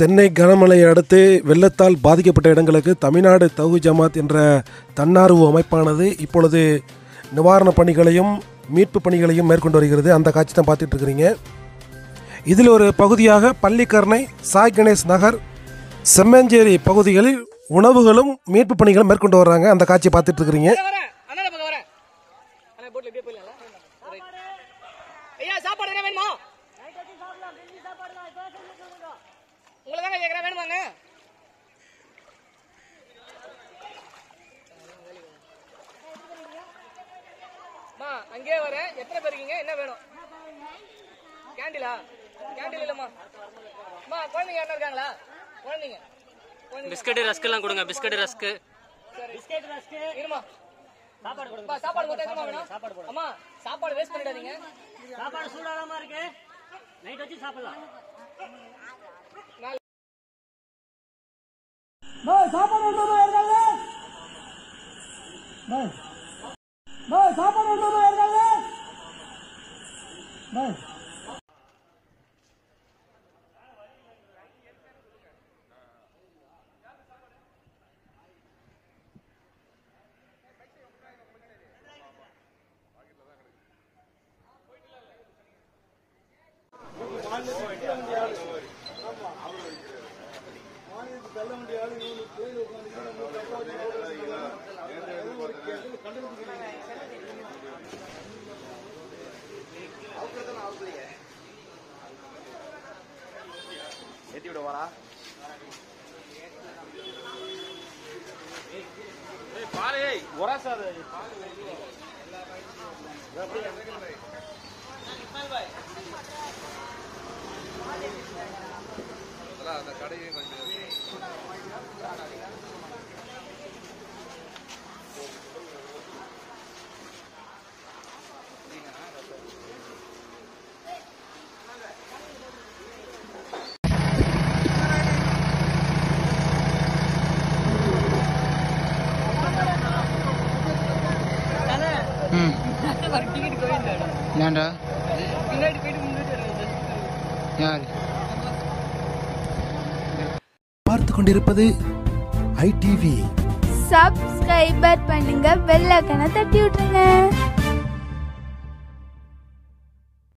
சென்னை கனமழையை அடுத்து வெள்ளத்தால் பாதிக்கப்பட்ட இடங்களுக்கு தமிழ்நாடு தவு ஜமாத் என்ற தன்னார்வ அமைப்பானது இப்பொழுது நிவாரணப் பணிகளையும் மீட்பு பணிகளையும் மேற்கொண்டு வருகிறது அந்த காட்சி தான் பார்த்துட்டு இருக்கிறீங்க இதில் ஒரு பகுதியாக பள்ளிக்கரணை சாய் கணேஷ் நகர் செம்மஞ்சேரி பகுதிகளில் உணவுகளும் மீட்பு பணிகளும் மேற்கொண்டு வர்றாங்க அந்த காட்சியை பார்த்துட்டு இருக்கிறீங்க வரேன் அண்ணா பக்கம் வரேன் அண்ணா போட்ல இப்படியே போயிடலாம் ஐயா சாப்பாடு என்ன வேணுமா உங்களை தாங்க கேட்குறேன் வேணுமாங்க அம்மா அங்கேயே வரேன் எத்தனை பேர் இருக்கீங்க என்ன வேணும் கேண்டிலா கேண்டில் இல்லைம்மா அம்மா குழந்தைங்க யாரும் இருக்காங்களா குழந்தைங்க குழந்தைங்க பிஸ்கட் ரஸ்க்கெல்லாம் கொடுங்க பிஸ்கட் ரஸ்க்கு பிஸ்கெட் ரஸ்க் இருமா சாப்பாடு கொடுங்க சாப்பாடு மொத்தம் எத்தனை வேணும் சாப்பாடு போடு அம்மா சாப்பாடு வேஸ்ட் பண்ணிடாதீங்க சாப்பாடு சூடாகாம இருக்கு நைட் வச்சு சாப்பிடலாம் ஏத்தி விட வரா பாலே ஒரா சார் ஏன்டா யார் பார்த்து கொண்டிருப்பது ஐடிவி சப்ஸ்கிரைபர் பண்ணுங்க பெல் ஐக்கனை தட்டி விட்டுருங்க